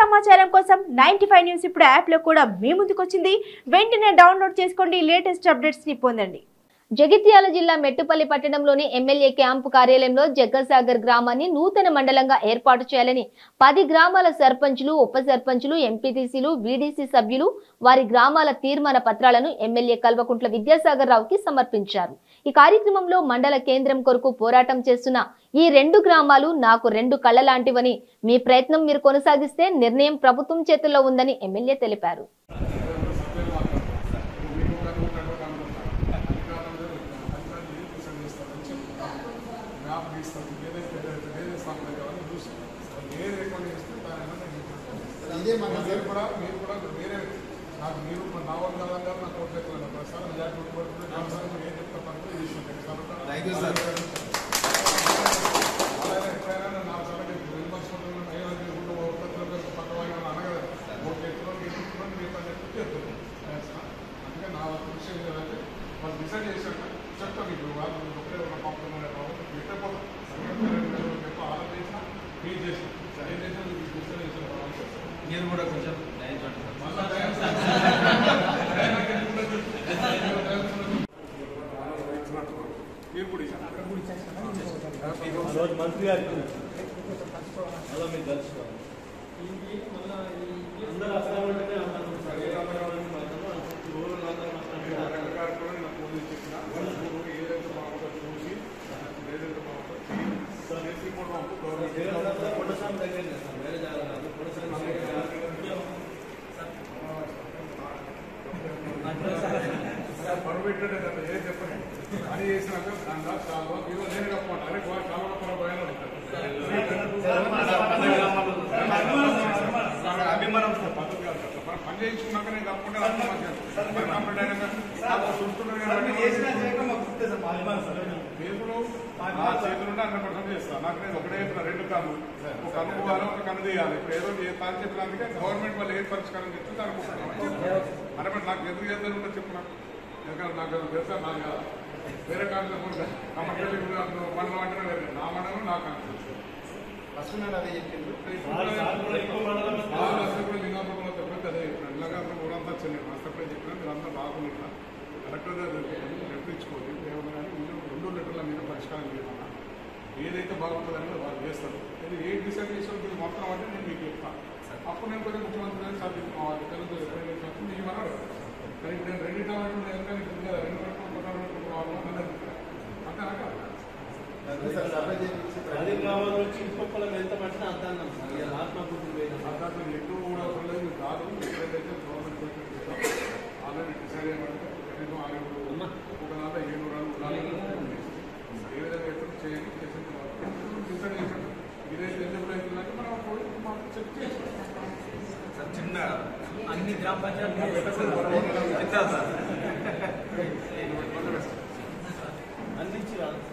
సమాచారం కోసం ninety five news ఇప్పుడు యాప్ లో కూడా మీ ముందుకొచ్చింది వెంటనే డౌన్లోడ్ చేసుకోండి లేటెస్ట్ అప్డేట్స్ ని పొందండి జగిత్యాల జిల్లా మెట్టుపల్లి పట్టణంలోని ఎమ్మెల్యే క్యాంపు కార్యాలయంలో జగ్గసాగర్ గ్రామాన్ని నూతన మండలంగా ఏర్పాటు చేయాలని పది గ్రామాల సర్పంచులు ఉప సర్పంచులు ఎంపీటీసీలు వీడీసీ సభ్యులు వారి గ్రామాల తీర్మాన పత్రాలను ఎమ్మెల్యే కల్వకుంట్ల విద్యాసాగర్ రావుకి సమర్పించారు ఈ కార్యక్రమంలో మండల కేంద్రం కొరకు పోరాటం చేస్తున్న ఈ రెండు గ్రామాలు నాకు రెండు కళ్ళ లాంటివని మీ ప్రయత్నం మీరు కొనసాగిస్తే నిర్ణయం ప్రభుత్వం చేతుల్లో ఉందని ఎమ్మెల్యే తెలిపారు ఇదే మన మీరు కూడా మీరు కూడా వేరే నాకు మీరు నా వాళ్ళు కాదంగా నా కోర్టు ఎక్కడ ప్రసాదం మెజార్టీ పడుతుంది నేను ఏం చెప్తా పనులు ఈ విషయం Thank you, sir. ఎప్పుడైనా నా సలహా విమర్శించడం అయ్యో ఊళ్ళో ఉత్పత్తులు పక్క వాళ్ళు అనగా ఓటు ఎత్తుకొని ఎత్తుకొని మీరు పని చెప్పి చెప్తాను అందుకే నా విషయం ఏంటంటే వాళ్ళు డిసైడ్ చేశాక చెప్తాను ఇప్పుడు వాళ్ళు ఒకటే ఉన్న పంపుతున్నారు పెట్టకపోతే ఎక్కువ ఆర్డర్ చేసినా మీరు చేసిన ఏం చేసినా మీకు డిసైడ్ చేసిన మీరు కూడా కొంచెం దయించండి సార్. మళ్ళీ మీరు కూడా ఇచ్చారు రోజు మంత్రి గారికి అలా మీరు కలుసుకోవాలి అందరూ అక్కడ ఉంటేనే అందరూ ఉంటారు. ఏ రకంగా ఉంటే మాత్రం ఊళ్ళో అందరూ మాత్రం దేవస్థానం కొండస్వామి దగ్గరనే సార్. వేరే జాగా కాదు. కొండస్వామి దగ్గర పడబెట్టాడు కదా ఏం చెప్పండి అని చేసినాక దాంట్లో చాలా మీరు నేను కప్పండి అరే చాలా పొర పోయినా అభిమానం సార్. పద్ధతి కాదు కదా. మనం పని చేయించుకున్నాక నేను కప్పుకుంటే అంత మంచిగా మరి కంప్లీట్ అయినాక నాకు చూసుకుంటున్నాను మీరు కాబట్టి చేసినా చేయక మాకు గుర్తే సార్. మా అభిమానం సార్. దేవుడు నా చేతులుంటే హండ్రెడ్ పర్సెంట్ చేస్తాను నాకు నేను ఒకటే చెప్పిన రెండు కన్ను ఒక కన్ను పోవాలి ఒక కన్ను తీయాలి ఇప్పుడు ఏదో చేస్తాను చెప్పినందుకే గవర్నమెంట్ వాళ్ళు ఏ పరిష్కారం చెప్తే దానికి అంటే మరి నాకు ఎందుకు చేద్దాం ఉంటే చెప్పు నాకు ఎందుకంటే నాకు అది తెలుసా నాకు కాదు. వేరే కాదు కమ్మకెళ్ళి మండలం అంటే వేరే నా మండలం నాకు అంతే. ఫస్ట్ నేను అదే చెప్పిండు. సార్ సార్ కూడా ఎక్కువ మండలం ఆ రాష్ట్రం కూడా లింగాపురంలో చెప్పినట్టు అదే చెప్పిన ఇలాగంతా ఊరంతా చెల్లి రాష్ట్రపై చెప్పిన మీరంతా బాగుంటున్నా కరెక్ట్గా రెప్పించుకోండి ఏమన్నా కానీ మీరు రెండు లెటర్ల మీద పరిష్కారం చేయమన్నా ఏదైతే బాగుంటుందని వాళ్ళు చేస్తారు ఇది ఏ డిసైడ్ చేసిన ఇది మొత్తం అంటే నేను మీకు చెప్తాను అప్పుడు నేను కొంచెం ముఖ్యమంత్రి గారిని సాధించి మా వాళ్ళు తెలుగు ఎప్పుడైనా చెప్పి మీకు అన్నాడు కానీ ఇప్పుడు నేను రెండు ఇవ్వాలంటే ఎందుకంటే ఇప్పుడు కదా రెండు పెట్టుకుంటున్నాను అంతేనా కాదు? అందుకే సార్ సభ చేయించి పది గ్రామాల నుంచి ఇంకొకళ్ళం ఎంత పట్టినా అంత అన్నాం సార్ ఇలా ఆత్మబుద్ధి పోయినా అర్థాలు ఎక్కువ కూడా అవసరం లేదు కాదు ఎప్పుడైతే గవర్నమెంట్ బడ్జెట్ చేస్తాం ఆల్రెడీ డిసైడ్ అయ్యమంటే కనీసం ఆరు ఒక నాలుగు ఏడు నాలుగు ఏ విధంగా ఎప్పుడు చేయాలి చేసిన తర్వాత డిసైడ్ చేసాం ఇదైతే ఎలిజిబుల్ అవుతుందంటే మనం అప్పుడు మాకు చెక్ చేస్తాం సార్ చిన్న అన్ని గ్రామ పంచాయతీ పెట్టాలి సార్ అందించి రాదు